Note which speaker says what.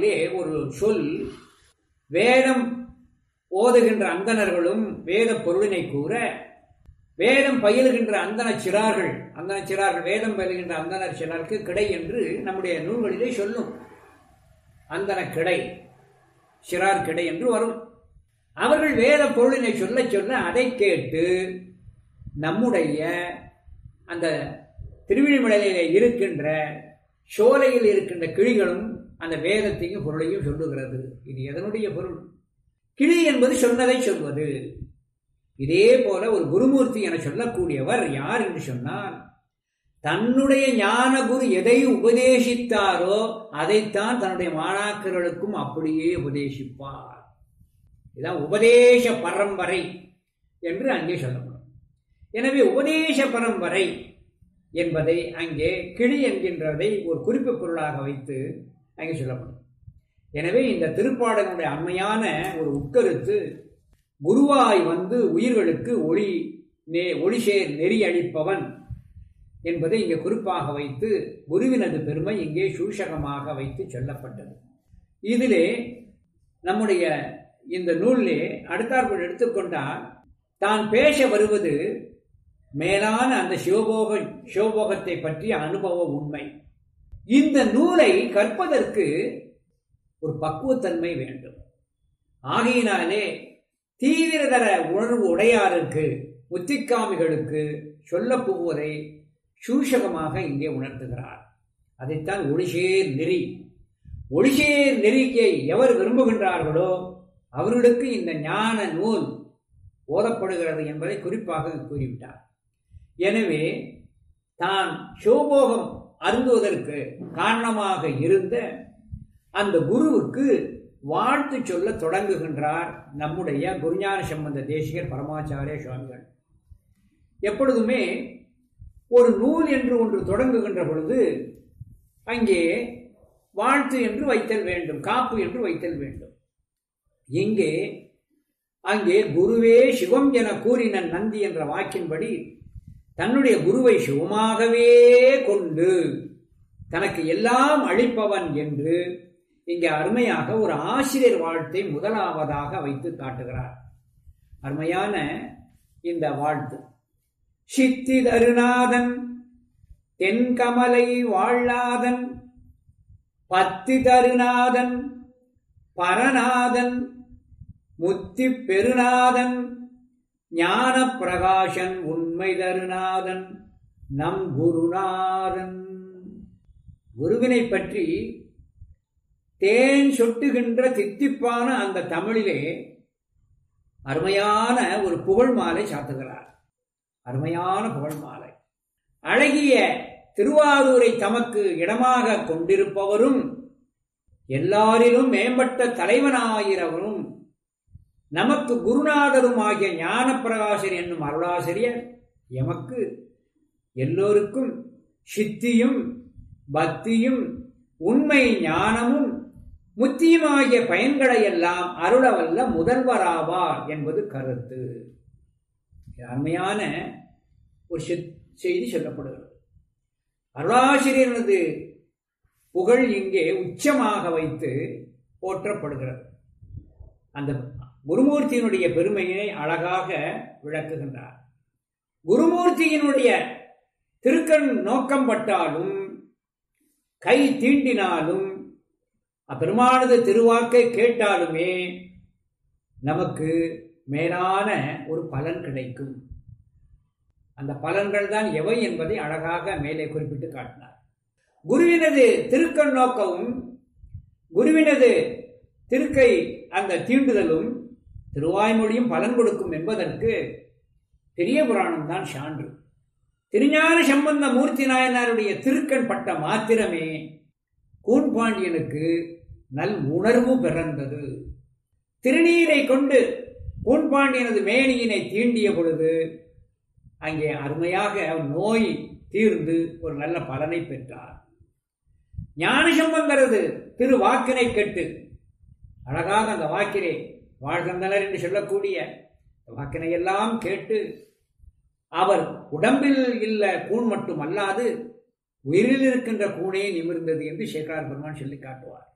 Speaker 1: திருப்பாடலிலே ஒரு சொல் வேதம் ஓதுகின்ற அந்தணர்களும் வேத பொருளினை கூற வேதம் பயிலுகின்ற அந்தன சிறார்கள் அந்தன சிறார்கள் வேதம் பயிலுகின்ற அந்தனர் சிறாருக்கு கிடை என்று நம்முடைய நூல்களிலே சொல்லும் அந்தன கிடை சிறார் கிடை என்று வரும் அவர்கள் வேத பொருளினை சொல்ல சொல்ல அதை கேட்டு நம்முடைய அந்த திருவிழிமலையிலே இருக்கின்ற சோலையில் இருக்கின்ற கிளிகளும் அந்த வேதத்தையும் பொருளையும் சொல்லுகிறது இது எதனுடைய பொருள் கிளி என்பது சொன்னதை சொல்வது இதே போல ஒரு குருமூர்த்தி என சொல்லக்கூடியவர் யார் என்று சொன்னால் தன்னுடைய ஞான குரு எதை உபதேசித்தாரோ அதைத்தான் தன்னுடைய மாணாக்கர்களுக்கும் அப்படியே உபதேசிப்பார் இதான் உபதேச பரம்பரை என்று அங்கே சொல்லப்படும் எனவே உபதேச பரம்பரை என்பதை அங்கே கிளி என்கின்றதை ஒரு குறிப்பு பொருளாக வைத்து அங்கே சொல்லப்படும் எனவே இந்த திருப்பாடலுடைய அண்மையான ஒரு உட்கருத்து குருவாய் வந்து உயிர்களுக்கு ஒளி நே ஒளிசேர் நெறி அளிப்பவன் என்பதை இங்கே குறிப்பாக வைத்து குருவினது பெருமை இங்கே சூஷகமாக வைத்து சொல்லப்பட்டது இதிலே நம்முடைய இந்த நூலிலே அடுத்தாற்போல் எடுத்துக்கொண்டால் தான் பேச வருவது மேலான அந்த சிவபோக சிவபோகத்தை பற்றிய அனுபவ உண்மை இந்த நூலை கற்பதற்கு ஒரு பக்குவத்தன்மை வேண்டும் ஆகையினாலே தீவிரதர உணர்வு உடையாருக்கு முத்திக்காமிகளுக்கு சொல்ல போவதை சூஷகமாக இங்கே உணர்த்துகிறார் அதைத்தான் ஒளிசேர் நெறி ஒளிசேர் நெறிக்கை எவர் விரும்புகின்றார்களோ அவர்களுக்கு இந்த ஞான நூல் ஓதப்படுகிறது என்பதை குறிப்பாக கூறிவிட்டார் எனவே தான் சிவபோகம் அருந்துவதற்கு காரணமாக இருந்த அந்த குருவுக்கு வாழ்த்து சொல்ல தொடங்குகின்றார் நம்முடைய குருஞான சம்பந்த தேசிகர் பரமாச்சாரிய சுவாமிகள் எப்பொழுதுமே ஒரு நூல் என்று ஒன்று தொடங்குகின்ற பொழுது அங்கே வாழ்த்து என்று வைத்தல் வேண்டும் காப்பு என்று வைத்தல் வேண்டும் இங்கே அங்கே குருவே சிவம் என கூறின நந்தி என்ற வாக்கின்படி தன்னுடைய குருவை சிவமாகவே கொண்டு தனக்கு எல்லாம் அளிப்பவன் என்று இங்கே அருமையாக ஒரு ஆசிரியர் வாழ்த்தை முதலாவதாக வைத்து காட்டுகிறார் அருமையான இந்த வாழ்த்து சித்தி தருநாதன் தென்கமலை வாழாதன் பத்தி தருநாதன் பரநாதன் முத்தி பெருநாதன் ஞான பிரகாசன் உண்மை தருநாதன் நம் குருநாதன் குருவினை பற்றி தேன் சொட்டுகின்ற தித்திப்பான அந்த தமிழிலே அருமையான ஒரு புகழ் மாலை சாத்துகிறார் அருமையான புகழ் மாலை அழகிய திருவாரூரை தமக்கு இடமாக கொண்டிருப்பவரும் எல்லாரிலும் மேம்பட்ட தலைவனாகிறவரும் நமக்கு குருநாதரும் ஆகிய ஞான பிரகாசர் என்னும் அருளாசிரியர் எமக்கு எல்லோருக்கும் சித்தியும் பக்தியும் உண்மை ஞானமும் முத்தியுமாகிய பயன்களை எல்லாம் அருளவல்ல முதல்வராவார் என்பது கருத்து அருமையான ஒரு செய்தி சொல்லப்படுகிறது அருளாசிரியரது புகழ் இங்கே உச்சமாக வைத்து போற்றப்படுகிறது அந்த குருமூர்த்தியினுடைய பெருமையினை அழகாக விளக்குகின்றார் குருமூர்த்தியினுடைய திருக்கண் நோக்கம் பட்டாலும் கை தீண்டினாலும் அப்பெருமானது திருவாக்கை கேட்டாலுமே நமக்கு மேலான ஒரு பலன் கிடைக்கும் அந்த பலன்கள் தான் எவை என்பதை அழகாக மேலே குறிப்பிட்டு காட்டினார் குருவினது திருக்கண் நோக்கமும் குருவினது திருக்கை அந்த தீண்டுதலும் திருவாய்மொழியும் பலன் கொடுக்கும் என்பதற்கு பெரிய புராணம் தான் சான்று திருஞான சம்பந்த மூர்த்தி நாயனாருடைய திருக்கண் பட்ட மாத்திரமே கூன்பாண்டியனுக்கு நல் உணர்வு பிறந்தது திருநீரை கொண்டு கூன்பாண்டியனது மேனியினை தீண்டிய பொழுது அங்கே அருமையாக நோய் தீர்ந்து ஒரு நல்ல பலனை பெற்றார் ஞானசம்பந்தரது திரு வாக்கினை கெட்டு அழகாக அந்த வாக்கினை வாழ்கின்றனர் என்று சொல்லக்கூடிய வாக்கினை எல்லாம் கேட்டு அவர் உடம்பில் இல்ல கூண் மட்டும் அல்லாது உயிரில் இருக்கின்ற கூணே நிமிர்ந்தது என்று சேகரார் பெருமான் சொல்லி காட்டுவார்